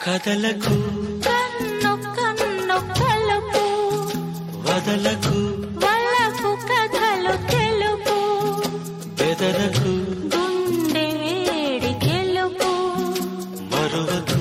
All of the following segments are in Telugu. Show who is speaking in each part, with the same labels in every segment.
Speaker 1: కదలకు
Speaker 2: కన్ను కన్ను కలుపు
Speaker 1: వదలకు
Speaker 2: వలకు కథలు తెలుపు
Speaker 1: బెదరకు
Speaker 2: గుండె వేడి గెలుపు
Speaker 1: మరువకు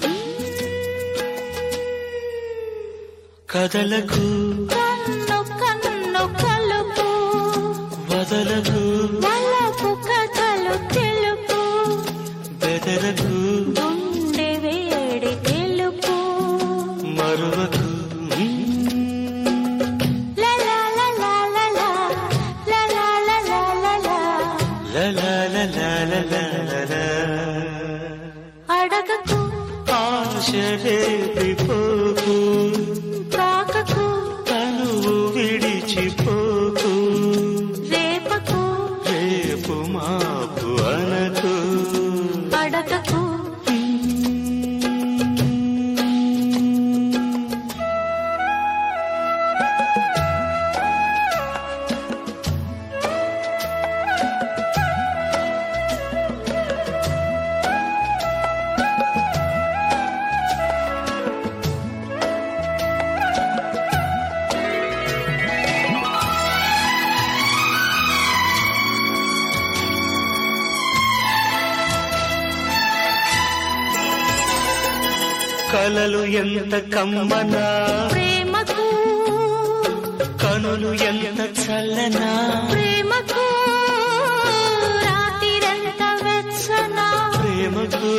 Speaker 1: కదలకు
Speaker 2: కన్ను కన్ను కలుపు
Speaker 1: వదలకు
Speaker 2: వలకు కథలు తెలుపు
Speaker 1: బెదరకు
Speaker 2: గుండె వేడి గెలుపు
Speaker 1: మరువకు
Speaker 2: లా లా లా లా లా లా. లా లా లా లా లా లా.
Speaker 1: లలలలలలలల.
Speaker 2: అడగకు
Speaker 1: ఆశ రేపిపోకు
Speaker 2: తాకకు
Speaker 1: తనువు విడిచిపోకు
Speaker 2: రేపకు
Speaker 1: రేపు మాపు అనకు
Speaker 2: అడగకు
Speaker 1: కలలు ఎంత కమ్మనా
Speaker 2: ప్రేమకు
Speaker 1: కనులు ఎంత చల్లనా
Speaker 2: ప్రేమకు రాతిరెంత వెచ్చన
Speaker 1: ప్రేమకు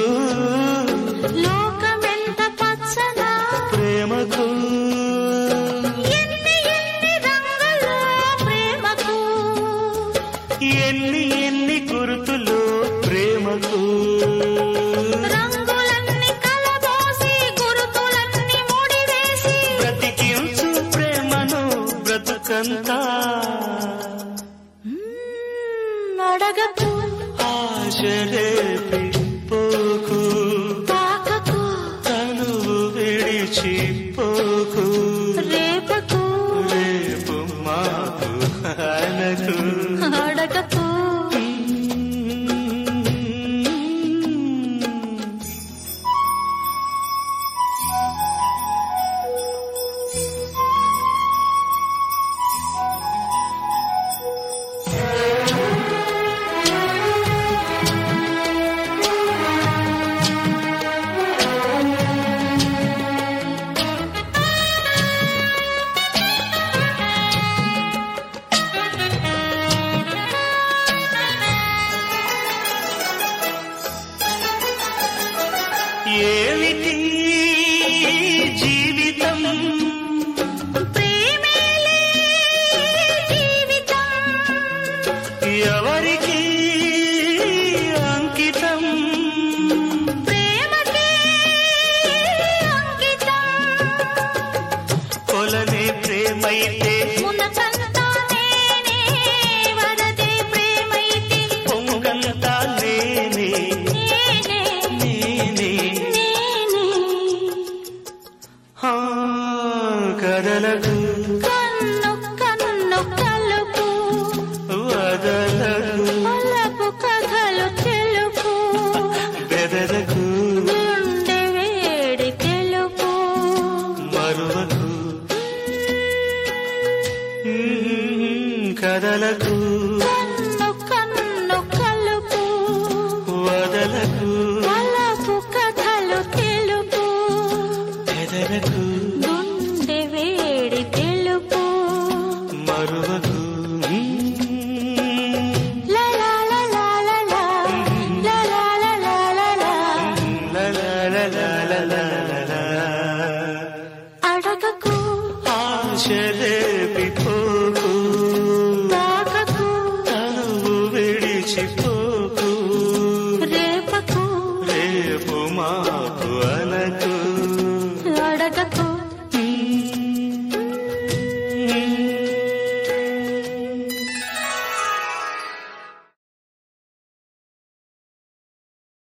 Speaker 2: లోకమెంత పచ్చన
Speaker 1: ప్రేమకు
Speaker 2: ఎన్ని ఎన్ని రంగులు ప్రేమకు
Speaker 1: ఎన్ని ఎన్ని గుర్తులు ప్రేమకు
Speaker 2: రంగులన్నీ కలబోసి గురుతులన్నీ ముడివేసి
Speaker 1: బ్రతికించు ప్రేమను బ్రతుకంతా
Speaker 2: మ్మ్, అడగకు
Speaker 1: ఆశ రేపి పోకు
Speaker 2: తాకకు
Speaker 1: తనువు విడిచిపోకు
Speaker 2: రేపకు
Speaker 1: రేపు మాకు అనకు
Speaker 2: అడగకు
Speaker 1: ఏమిటి జీవితం
Speaker 2: ప్రేమేలే జీవితం
Speaker 1: ఎవరికి అంకితం
Speaker 2: ప్రేమకే అంకితం
Speaker 1: కొలనే ప్రేమైతే
Speaker 2: మునకంతా నేనే వరదే ప్రేమైతే
Speaker 1: పొంగంతా నేనే
Speaker 2: నేనే
Speaker 1: నేనే
Speaker 2: నేనే
Speaker 1: ఆ, కదలకు
Speaker 2: కన్ను కన్ను కలుపు
Speaker 1: వదలకు
Speaker 2: అలపు కథలు తెలుపు
Speaker 1: బెదరకు
Speaker 2: గుండె వేడి తెలుపు
Speaker 1: మరువకు ఉమ్, కదలకు
Speaker 2: కన్ను కన్ను కలుపు
Speaker 1: వదలకు